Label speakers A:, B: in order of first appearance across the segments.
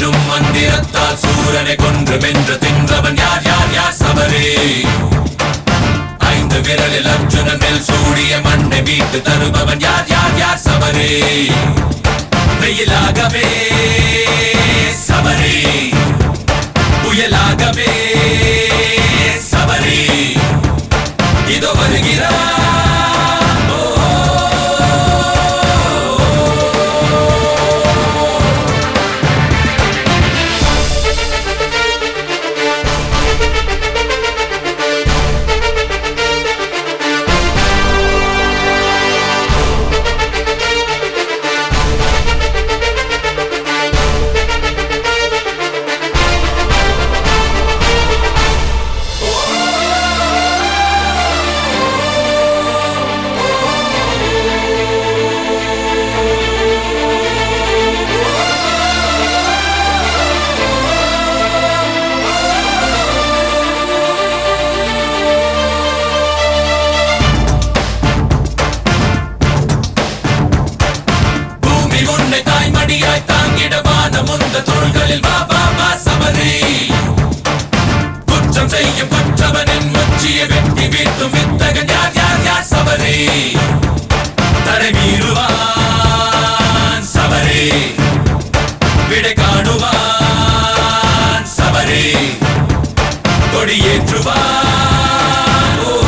A: என்னும் மந்திரத்தால் சூரனை கொன்று வென்று தின்றவன் யார் யார் யார் சபரி ஐந்து விரலில் அர்ஜுனன் மேல் சூடிய மண்ணை மீட்டு தருபவன் யார் யார் யார் சபரி வெயிலாகவே சபரி புயலாகவே சபரி இதோ வருகிறார் பூமி உன்னை தாய்மடியாய் தாங்கிட வானம் உந்த தோள்களில் வா வா வா சபரி குற்றம் செய்யும் குற்றவனின் முச்சியை வெட்டி வீழ்த்தும் வித்தகன் யார் யார் யார் சபரி தரை மீறுவான் சபரி விடை காணுவான் சபரி கொடியேற்றுவான் ஓ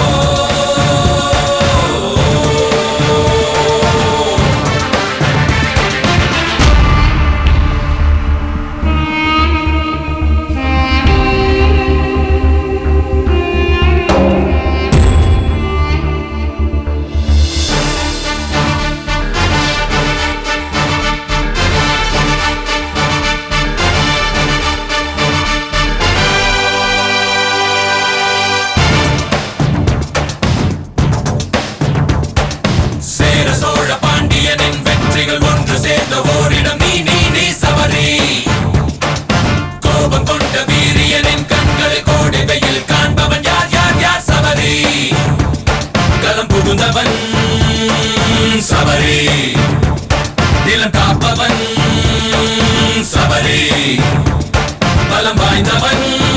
A: சேர சோழ பாண்டியனின் வெற்றிகள் ஒன்று சேர்ந்த ஓரிடம் நீ நீ நீ சபரி கோபம் கொண்ட வீரியனின் கண்களை கோடி வெயில் காண்பவன் யார் யார் யார் சபரி களம் புகுந்தவன் சபரி நிலம் காப்பவன் சபரி பலம் வாய்ந்தவன்